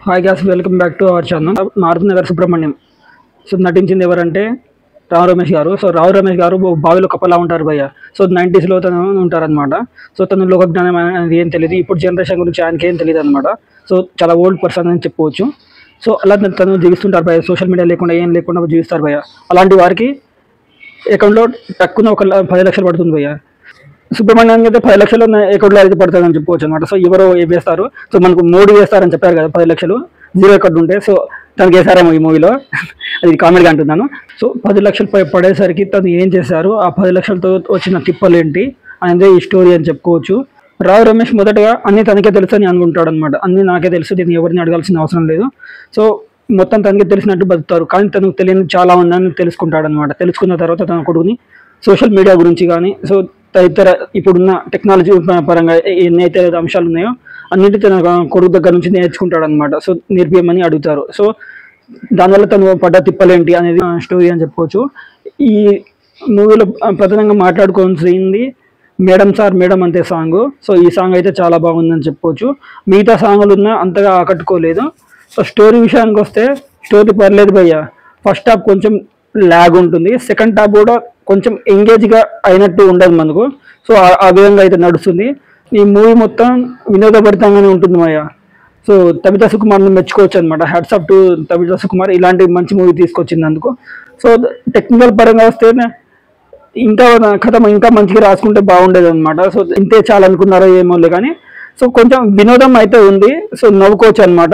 hi guys welcome back to our channel Maruthi Nagar Subrahmanyam so నటించింది ఎవరంటే రావు రమేష్ గారు సో రావు రమేష్ గారు ఓ బావిలో కప్పలా ఉంటారు భయ్య సో నైంటీస్లో తను ఉంటారనమాట సో తను లోక జ్ఞానం అనేది ఏం తెలియదు ఇప్పుడు జనరేషన్ గురించి ఆయనకి ఏం తెలియదు అనమాట సో చాలా ఓల్డ్ పర్సన్ అని చెప్పుకోవచ్చు సో అలా తను- తను జీవిస్తుంటారు భయ్య సోషల్ మీడియా లేకుండా ఏం లేకుండా జీవిస్తారు భయ్య అలాంటి వారికి అకౌంట్లో తక్కువ ఒక ల- పది లక్షలు పడుతుంది భయ్య సుబ్రహ్మణ్యానికి అయితే పది లక్షలు ఎకౌంట్లో అయితే పడుతుందని చెప్పుకోవచ్చు అనమాట సో ఎవరో ఏ వేస్తారు సో మనకు మోడీ వేస్తారని చెప్పారు కదా పది లక్షలు జీరో అకౌంట్ ఉంటే సో తనకి వేసారేమో ఈ మూవీలో అది కామెడీగా అంటున్నాను సో పది లక్షలు పై పడేసరికి తను ఏం చేశారు ఆ పది లక్షలతో వచ్చిన తిప్పలు ఏంటి అనేది ఈ స్టోరీ అని చెప్పుకోవచ్చు రావు రమేష్ మొదటగా అన్ని తనకే తెలుసు అని అనుకుంటాడు అనమాట అన్ని నాకే తెలుసు నేను ఎవరిని అడగాల్సిన అవసరం లేదు సో మొత్తం తనకి తెలిసినట్టు బతుకుతారు కానీ తనకు తెలియని చాలా ఉందని తెలుసుకుంటాడు అనమాట తెలుసుకున్న తర్వాత తన కొడుకుని సోషల్ మీడియా గురించి కానీ సో తదితర ఇప్పుడున్న టెక్నాలజీ పరంగా ఎన్నైతే అంశాలు ఉన్నాయో అన్నిటి తన కొడుకు దగ్గర నుంచి నేర్చుకుంటాడు అనమాట సో నేర్పియమని అడుగుతారు సో దానివల్ల తను పడ్డ తిప్పలేంటి అనేది స్టోరీ అని చెప్పుకోవచ్చు ఈ మూవీలో ప్రధానంగా మాట్లాడుకోవాల్సింది మేడం సార్ మేడం అంతే సాంగ్ సో ఈ సాంగ్ అయితే చాలా బాగుందని చెప్పుకోవచ్చు మిగతా సాంగ్లు ఉన్నా అంతగా ఆకట్టుకోలేదు సో స్టోరీ విషయానికి వస్తే స్టోరీ పర్లేదు భయ్య ఫస్ట్ హాఫ్ కొంచెం ల్యాగ్ ఉంటుంది సెకండ్ హాఫ్ కూడా కొంచెం ఎంగేజ్గా అయినట్టు ఉండదు మనకు సో ఆ- ఆ విధంగా అయితే నడుస్తుంది ఈ మూవీ మొత్తం వినోదభరితంగానే ఉంటుంది మాయ సో తమిళ సుకుమార్ని మెచ్చుకోవచ్చు అనమాట hats off to Tamil Sukumar ఇలాంటి మంచి మూవీ తీసుకొచ్చినందుకు సో టెక్నికల్ పరంగా వస్తే ఇంకా నా కథ ఇంకా మంచిగా రాసుకుంటే బాగుండేది అనమాట సో ఇంతే చాలా అనుకున్నారో ఏమోలే కానీ సో కొంచెం వినోదం అయితే ఉంది సో నవ్వుకోవచ్చు అనమాట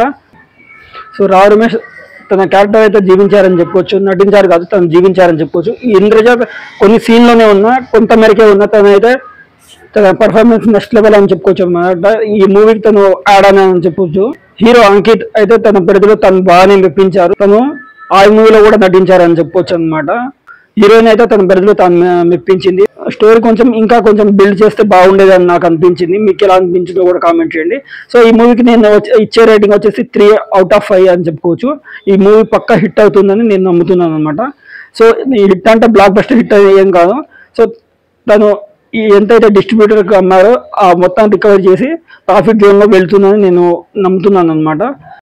సో రావు రమేష్ తన క్యారెక్టర్ అయితే జీవించారని చెప్పుకోవచ్చు నటించారు కాదు తను జీవించారని చెప్పుకోవచ్చు ఈ ఇంద్రజ కొన్ని సీన్లోనే ఉన్నా కొంత మేరకే ఉన్న తనైతే తన పర్ఫార్మెన్స్ నెక్స్ట్ లెవెల్ అని చెప్పుకోవచ్చు అనమాట ఈ మూవీకి తను ఆడాను అని చెప్పొచ్చు హీరో అంకిత్ అయితే తన పరిధిలో తను బాగానే మెప్పించారు తను ఆ మూవీలో కూడా నటించారని చెప్పుకోవచ్చు అనమాట హీరోయిన్ అయితే తన పరిధిలో తాను మె- మెప్పించింది స్టోరీ కొంచెం ఇంకా కొంచెం బిల్డ్ చేస్తే బాగుండేది అని నాకు అనిపించింది మీకు ఎలా అనిపించిందో కూడా కామెంట్ చేయండి సో ఈ మూవీకి నేను వచ్చే- ఇచ్చే రేటింగ్ వచ్చేసి త్రీ అవుట్ ఆఫ్ ఫైవ్ అని చెప్పుకోవచ్చు ఈ మూవీ పక్కా హిట్ అవుతుందని నేను నమ్ముతున్నాను అనమాట సో ఈ హిట్ అంటే బ్లాక్ బస్టర్ హిట్ ఏం కాదు సో తను ఈ ఎంతైతే డిస్ట్రిబ్యూటర్కి అమ్మారో ఆ మొత్తం రికవర్ చేసి ప్రాఫిట్ జోన్లో వెళ్తుందని నేను నమ్ముతున్నాను అనమాట